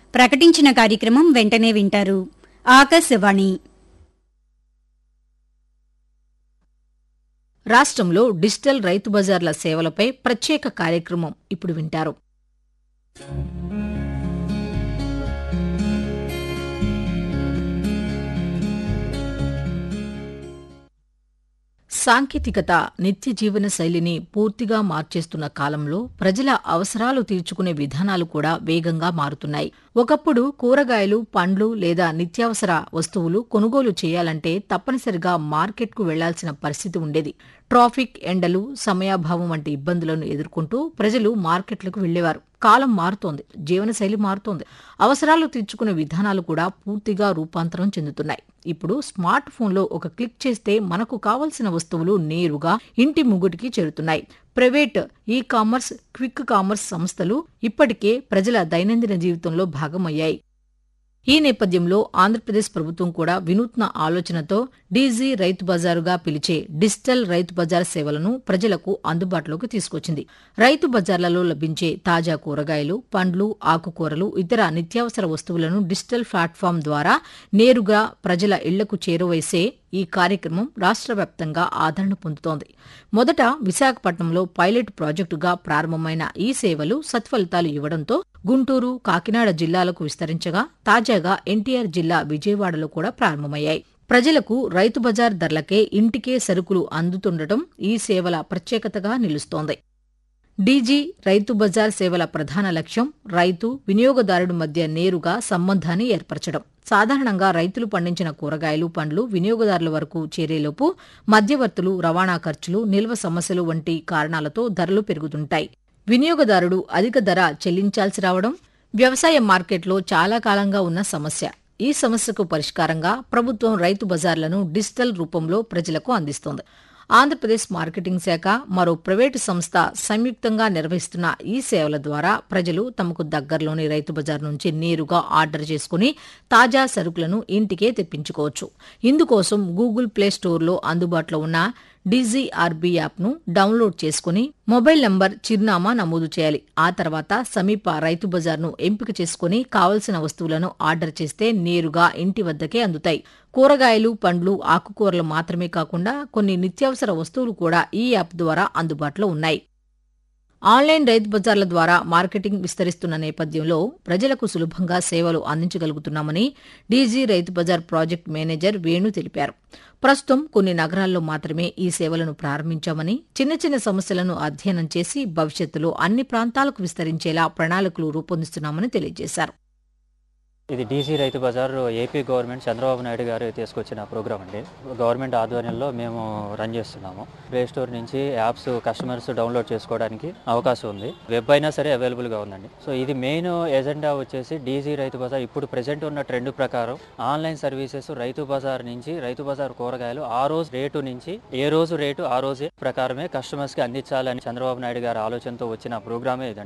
ప్రకటించిన కార్యక్రమం వెంటనే వింటారు ఆకాశవాణి రాష్ట్రంలో డిజిటల్ రైతు బజార్ల సేవలపై ప్రత్యేక కార్యక్రమం ఇప్పుడు వింటారు సాంకేతికత నిత్య జీవన శైలిని పూర్తిగా మార్చేస్తున్న కాలంలో ప్రజల అవసరాలు తీర్చుకునే విధానాలు కూడా వేగంగా మారుతున్నాయి ఒకప్పుడు కూరగాయలు పండ్లు లేదా నిత్యావసర వస్తువులు కొనుగోలు చేయాలంటే తప్పనిసరిగా మార్కెట్కు వెళ్లాల్సిన పరిస్థితి ఉండేది ట్రాఫిక్ ఎండలు సమయాభావం వంటి ఇబ్బందులను ఎదుర్కొంటూ ప్రజలు మార్కెట్లకు వెళ్లేవారు కాలం మారుతోంది జీవనశైలి మారుతోంది అవసరాలు తీర్చుకునే విధానాలు కూడా పూర్తిగా రూపాంతరం చెందుతున్నాయి ఇప్పుడు స్మార్ట్ ఫోన్లో ఒక క్లిక్ చేస్తే మనకు కావలసిన వస్తువులు నేరుగా ఇంటి ముగ్గుటికి చేరుతున్నాయి private e commerce quick commerce సంస్థలు ఇప్పటికే ప్రజల దైనందిన జీవితంలో భాగమయ్యాయి ఈ నేపథ్యంలో ఆంధ్రప్రదేశ్ ప్రభుత్వం కూడా వినూత్న ఆలోచనతో డీజీ రైతు బజారుగా పిలిచే డిజిటల్ రైతు బజార్ సేవలను ప్రజలకు అందుబాటులోకి తీసుకొచ్చింది రైతు బజార్లలో లభించే తాజా కూరగాయలు పండ్లు ఆకుకూరలు ఇతర నిత్యావసర వస్తువులను డిజిటల్ ప్లాట్ఫామ్ ద్వారా నేరుగా ప్రజల ఇళ్లకు చేరువైసే ఈ కార్యక్రమం రాష్ట్ర వ్యాప్తంగా ఆదరణ పొందుతోంది మొదట విశాఖపట్నంలో పైలట్ ప్రాజెక్టుగా ప్రారంభమైన ఈ సేవలు సత్ఫలితాలు ఇవ్వడంతో గుంటూరు కాకినాడ జిల్లాలకు విస్తరించగా తాజాగా ఎన్టీఆర్ జిల్లా విజయవాడలో కూడా ప్రారంభమయ్యాయి ప్రజలకు రైతు బజార్ ధరలకే ఇంటికే సరుకులు అందుతుండటం ఈ సేవల ప్రత్యేకతగా నిలుస్తోంది డీజీ రైతు బజార్ సేవల ప్రధాన లక్ష్యం రైతు వినియోగదారుడి మధ్య నేరుగా సంబంధాన్ని ఏర్పరచడం సాధారణంగా రైతులు పండించిన కూరగాయలు పండ్లు వినియోగదారుల వరకు చేరేలోపు మధ్యవర్తులు రవాణా ఖర్చులు నిల్వ సమస్యలు వంటి కారణాలతో ధరలు పెరుగుతుంటాయి వినియోగదారుడు అధిక ధర చెల్లించాల్సి రావడం వ్యవసాయ మార్కెట్లో చాలా కాలంగా ఉన్న సమస్య ఈ సమస్యకు పరిష్కారంగా ప్రభుత్వం రైతు బజార్లను డిజిటల్ రూపంలో ప్రజలకు అందిస్తోంది ఆంధ్రప్రదేశ్ మార్కెటింగ్ శాఖ మరో ప్రైవేటు సంస్థ సంయుక్తంగా నిర్వహిస్తున్న ఈ సేవల ద్వారా ప్రజలు తమకు దగ్గరలోని రైతు బజార్ నుంచి నేరుగా ఆర్డర్ చేసుకుని తాజా సరుకులను ఇంటికే తెప్పించుకోవచ్చు ఇందుకోసం గూగుల్ ప్లే స్టోర్లో అందుబాటులో ఉన్న డీజీఆర్బీ యాప్ను డౌన్లోడ్ చేసుకుని మొబైల్ నంబర్ చిరునామా నమోదు చేయాలి ఆ తర్వాత సమీప రైతు బజార్ను ఎంపిక చేసుకుని కావలసిన వస్తువులను ఆర్డర్ చేస్తే నేరుగా ఇంటి వద్దకే అందుతాయి కూరగాయలు పండ్లు ఆకుకూరలు మాత్రమే కాకుండా కొన్ని నిత్యావసర వస్తువులు కూడా ఈ యాప్ ద్వారా అందుబాటులో ఉన్నాయి ఆన్లైన్ రైతు బజార్ల ద్వారా మార్కెటింగ్ విస్తరిస్తున్న నేపథ్యంలో ప్రజలకు సులభంగా సేవలు అందించగలుగుతున్నామని డీజీ రైతు బజార్ ప్రాజెక్ట్ మేనేజర్ వేణు తెలిపారు ప్రస్తుతం కొన్ని నగరాల్లో మాత్రమే ఈ సేవలను ప్రారంభించామని చిన్న చిన్న సమస్యలను అధ్యయనం చేసి భవిష్యత్తులో అన్ని ప్రాంతాలకు విస్తరించేలా ప్రణాళికలు రూపొందిస్తున్నామని తెలియజేశారు ఇది DC Rythu Bazar AP government Chandrababu Naidu గారు తీసుకొచ్చిన ప్రోగ్రామ్ అండి గవర్నమెంట్ ఆధ్వర్యంలో మేము రన్ చేస్తున్నాము ప్లే స్టోర్ నుంచి యాప్స్ కస్టమర్స్ డౌన్లోడ్ చేసుకోవడానికి అవకాశం ఉంది వెబ్ అయినా సరే అవైలబుల్గా ఉందండి సో ఇది మెయిన్ ఎజెండా వచ్చేసి డీసీ రైతు బజార్ ఇప్పుడు ప్రెసెంట్ ఉన్న ట్రెండ్ ప్రకారం ఆన్లైన్ సర్వీసెస్ రైతు బజార్ నుంచి రైతు బజార్ కూరగాయలు ఆ రోజు రేటు నుంచి ఏ రోజు రేటు ఆ రోజే ప్రకారమే కస్టమర్స్కి అందించాలని చంద్రబాబు నాయుడు గారి ఆలోచనతో వచ్చిన ప్రోగ్రామే ఇదండి